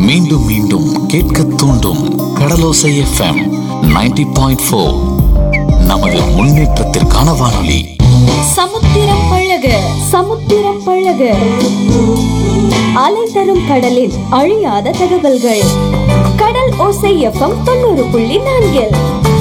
மீண்டும் மீண்டும் கேட்க தூண்டும் கடலோசை எஃப்எம் 90.4 பாயிண்ட் ஃபோர் நமது முன்னேற்றத்திற்கான வானொலி சமுத்திரம் பழக சமுத்திரம் பழக அலை தரும் கடலில் அழியாத தகவல்கள் கடல் ஓசை எஃப்எம் தொண்ணூறு புள்ளி நான்கில்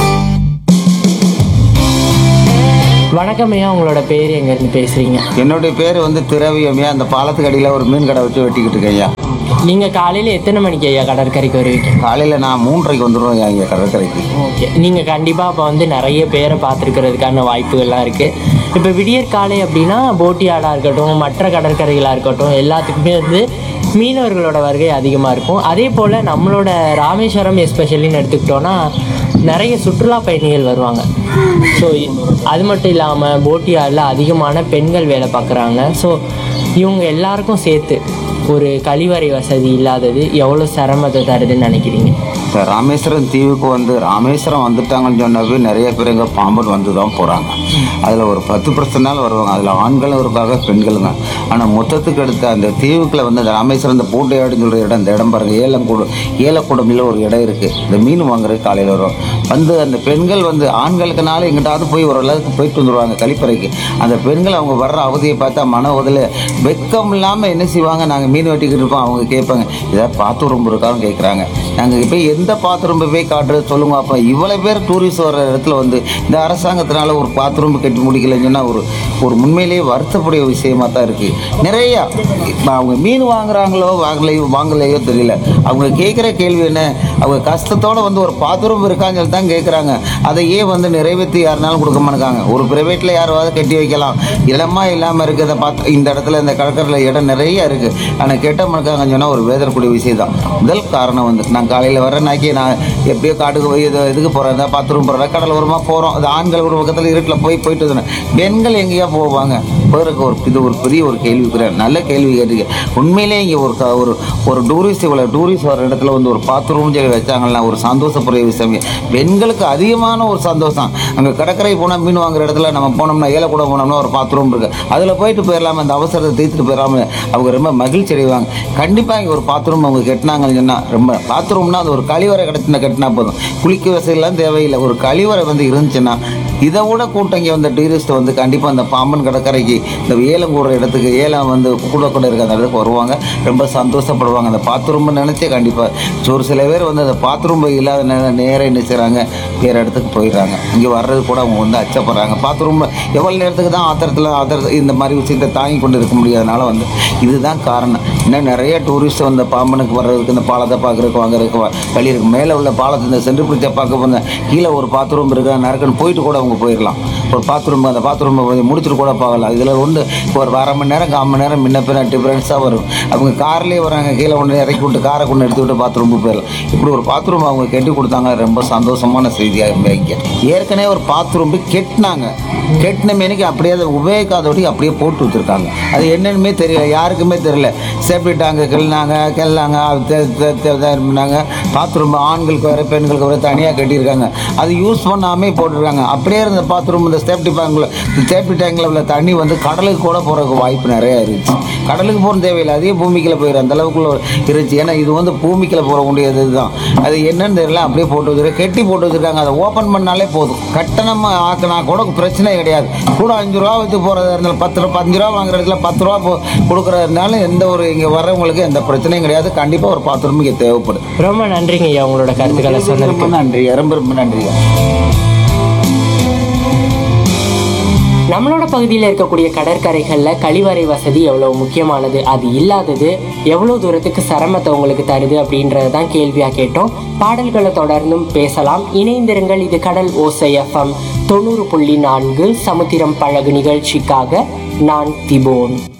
வணக்கம் ஐயா உங்களோட பேர் எங்கேருந்து பேசுகிறீங்க என்னுடைய பேர் வந்து திரவியம்யா அந்த பாலத்துக்கு அடியில் ஒரு மீன் கடை வச்சு வெட்டிக்கிட்டு இருக்கேன் ஐயா நீங்கள் காலையில் எத்தனை மணிக்கு ஐயா கடற்கரைக்கு வருவீங்க காலையில் நான் மூன்றரைக்கு வந்துடுவேன் ஐயா இங்கே கடற்கரைக்கு ஓகே நீங்கள் கண்டிப்பாக இப்போ வந்து நிறைய பேரை பார்த்துருக்கிறதுக்கான வாய்ப்புகள்லாம் இருக்குது இப்போ விடியற் காலை அப்படின்னா போட்டியாடாக இருக்கட்டும் மற்ற கடற்கரைகளாக இருக்கட்டும் எல்லாத்துக்குமே வந்து மீனவர்களோட வருகை அதிகமாக இருக்கும் அதே போல் நம்மளோட ராமேஸ்வரம் எஸ்பெஷலின்னு எடுத்துக்கிட்டோன்னா நிறைய சுற்றுலா பயணிகள் வருவாங்க ஸோ அது மட்டும் இல்லாமல் போட்டியாடில் அதிகமான பெண்கள் வேலை பார்க்குறாங்க ஸோ இவங்க எல்லாருக்கும் சேர்த்து ஒரு கழிவறை வசதி இல்லாதது எவ்வளோ சிரமத்தை தருதுன்னு நினைக்கிறீங்க இப்போ ராமேஸ்வரம் தீவுக்கு வந்து ராமேஸ்வரம் வந்துட்டாங்கன்னு சொன்னவே நிறைய பேர் இங்கே பாம்பன் வந்து தான் போகிறாங்க அதில் ஒரு பத்து பர்சன்ட் நாள் வருவாங்க அதில் ஆண்களும் இருக்காங்க பெண்களுங்க ஆனால் மொத்தத்துக்கு எடுத்த அந்த தீவுக்குள்ள வந்து அந்த ராமேஸ்வரம் இந்த பூட்டையாடுன்னு சொல்கிற இடம் இந்த இடம் பாருங்க ஏலக்கூடம் ஏலக்கூடமில் ஒரு இடம் இருக்குது இந்த மீன் வாங்குறது காலையில் வரும் வந்து அந்த பெண்கள் வந்து ஆண்களுக்குனால எங்கிட்டாவது போய் ஒரு அளவுக்கு போயிட்டு வந்துடுவாங்க கழிப்பறைக்கு அந்த பெண்கள் அவங்க வர்ற அவதியை பார்த்தா மன உதல வெக்கம் இல்லாமல் என்ன செய்வாங்க நாங்கள் மீன் வெட்டிக்கிட்டு இருக்கோம் அவங்க கேட்பாங்க ஏதாவது பாத்ரூம் இருக்கான்னு கேட்குறாங்க நாங்கள் போய் எந்த பாத்ரூம் போய் காட்டுறது சொல்லுங்க அப்போ இவ்வளோ பேர் டூரிஸ்ட் வர இடத்துல வந்து இந்த அரசாங்கத்தினால ஒரு பாத்ரூம் கட்டி முடிக்கலைன்னு சொன்னால் ஒரு ஒரு உண்மையிலேயே வருத்தக்கூடிய விஷயமா தான் இருக்குது நிறையா இப்ப அவங்க மீன் வாங்குறாங்களோ வாங்கலையோ வாங்கலையோ தெரியல அவங்க கேட்குற கேள்வி என்ன அவங்க கஷ்டத்தோட வந்து ஒரு பாத்ரூம் இருக்கான்னு சொல்லி தான் கேட்குறாங்க அதை ஏன் வந்து நிறைவேற்றி யாருனாலும் கொடுக்க மாட்டாங்க ஒரு ப்ரைவேட்டில் யாராவது கட்டி வைக்கலாம் இடமா இல்லாமல் இருக்கிறத பார்த்து இந்த இடத்துல இந்த கடற்கரையில் இடம் நிறைய இருக்குது ஆனால் கெட்ட மனுக்காங்கன்னு சொன்னால் ஒரு வேதனைக்கூடிய விஷயம் தான் முதல் காரணம் வந்து நான் காலையில் வரேனாக்கி நான் எப்படியோ காட்டுக்கு போய் இது இதுக்கு போகிறேன் பாத்ரூம் போகிறேன் கடல் ஓரமாக போகிறோம் அது ஆண்கள் ஒரு பக்கத்தில் இருட்டில் போய் போயிட்டு வந்தேன் பெண்கள் எங்கேயா போவாங்க போகிறதுக்கு ஒரு இது ஒரு பெரிய ஒரு கேள்விக்குறேன் நல்ல கேள்வி கேட்டீங்க உண்மையிலே இங்கே ஒரு க- ஒரு ஒரு டூரிஸ்ட் இவ்வளோ டூரிஸ்ட் வர இடத்துல வந்து ஒரு பாத்ரூம் சொல்லி வச்சாங்கன்னா ஒரு சந்தோஷப்படுற விஷயம் பெண்களுக்கு அதிகமான ஒரு சந்தோஷம் அங்கே கடற்கரை போனால் மீன் வாங்குற இடத்துல நம்ம போனோம்னா ஏலக்கூட போனோம்னா ஒரு பாத்ரூம் இருக்கு அதில் போயிட்டு போயிடலாம அந்த அவசரத்தை தீர்த்துட்டு போயிடாம அவங்க ரொம்ப மகிழ்ச்சி அடைவாங்க கண்டிப்பாக இங்கே ஒரு பாத்ரூம் அவங்க கட்டினாங்கன்னு சொன்னால் ரொம்ப பாத்ரூம்னா அது ஒரு கழிவறை கிடச்சினா கட்டினா போதும் குளிக்க வசதியெல்லாம் தேவையில்லை ஒரு கழிவறை வந்து இருந்துச்சுன்னா இதை விட கூட்டம் இங்கே வந்த டூரிஸ்ட் வந்து கண்டிப்பாக அந்த பாம்பன் கடற்கரைக்கு இந்த ஏலம் கூடுற இடத்துக்கு ஏலம் வந்து கூட கூட இருக்க அந்த இடத்துக்கு வருவாங்க ரொம்ப சந்தோஷப்படுவாங்க அந்த பாத்ரூம் நினச்சே கண்டிப்பாக ஒரு சில பேர் வந்து அந்த பாத்ரூம் இல்லாத நேரம் நேரம் என்ன செய்கிறாங்க வேறு இடத்துக்கு போயிடுறாங்க இங்கே வர்றது கூட அவங்க வந்து அச்சப்படுறாங்க பாத்ரூம் எவ்வளோ நேரத்துக்கு தான் ஆத்திரத்தில் ஆத்திர இந்த மாதிரி விஷயத்தை தாங்கி கொண்டு இருக்க முடியாதனால வந்து இதுதான் காரணம் இன்னும் நிறைய டூரிஸ்ட் வந்து பாம்பனுக்கு வர்றதுக்கு இந்த பாலத்தை பார்க்குறதுக்கு வாங்குறதுக்கு வ- வழி இருக்கு மேலே உள்ள பாலத்தை இந்த சென்று பிடிச்ச பார்க்க போன கீழே ஒரு பாத்ரூம் இருக்கு நறுக்குன்னு போயிட்டு கூட அவங்க போயிடலாம் ஒரு பாத்ரூம் அந்த பாத்ரூம் முடிச்சுட்டு கூட பார்க்கலாம் இதில் வந்து இப்போ ஒரு அரை மணி நேரம் கால் மணி நேரம் முன்ன பின்ன டிஃப்ரென்ஸாக வரும் அவங்க கார்லேயே வராங்க கீழே கொண்டு இறக்கி விட்டு காரை கொண்டு எடுத்து விட்டு பாத்ரூம் போயிடலாம் இப்படி ஒரு பாத்ரூம் அவங்க கட்டி கொடுத்தாங்க ரொம்ப சந்தோஷமான செய்தியாக இருந்தீங்க ஏற்கனவே ஒரு பாத்ரூம் கெட்டினாங்க கெட்டின மேனிக்கு அப்படியே அதை உபயோகிக்காதபடி அப்படியே போட்டு வச்சுருக்காங்க அது என்னன்னுமே தெரியல யாருக்குமே தெரியல சேஃப்டி டேங்கு கிள்னாங்க கிள்னாங்க இருந்தாங்க பாத்ரூம் ஆண்களுக்கு வேறு பெண்களுக்கு வேறு தனியாக கட்டியிருக்காங்க அது யூஸ் பண்ணாமே போட்டிருக்காங்க அப்படியே இருந்த பாத்ரூம் இந்த சேஃப்டி டேங்கில் சேஃப்டி டேங்கில் உள்ள தண்ணி வந்து கடலுக்கு கூட போகிறதுக்கு வாய்ப்பு நிறையா இருந்துச்சு கடலுக்கு போகிற தேவையில்லை அதே பூமிக்குள்ள போயிடும் அந்த அளவுக்குள்ள இருந்துச்சு ஏன்னா இது வந்து பூமிக்குள்ள போக முடியாதது இதுதான் அது என்னன்னு தெரியல அப்படியே போட்டு வச்சிருக்காங்க கெட்டி போட்டு வச்சிருக்காங்க அதை ஓப்பன் பண்ணாலே போதும் கட்டணமா ஆக்கினா கூட பிரச்சனை கிடையாது கூட அஞ்சு ரூபா வச்சு போகிறதா இருந்தாலும் பத்து ரூபா பஞ்சு ரூபா வாங்குற இடத்துல பத்து ரூபா போ கொடுக்குறதுனால எந்த ஒரு இங்கே வர்றவங்களுக்கு எந்த பிரச்சனையும் கிடையாது கண்டிப்பாக ஒரு பாத்ரூம் இங்கே தேவைப்படுது ரொம்ப நன்றிங்க ஐயா உங்களோட கருத்துக்களை சொன்னதுக்கு ரொம்ப நன்றி ரொம்ப ரொம்ப நன்றி நம்மளோட பகுதியில் இருக்கக்கூடிய கடற்கரைகளில் கழிவறை வசதி எவ்வளோ முக்கியமானது அது இல்லாதது எவ்வளோ தூரத்துக்கு சிரமத்தை உங்களுக்கு தருது அப்படின்றது தான் கேள்வியாக கேட்டோம் பாடல்களை தொடர்ந்தும் பேசலாம் இணைந்திருங்கள் இது கடல் ஓசை எஃப்எம் தொண்ணூறு புள்ளி நான்கு சமுத்திரம் பழகு நிகழ்ச்சிக்காக நான் திபோன்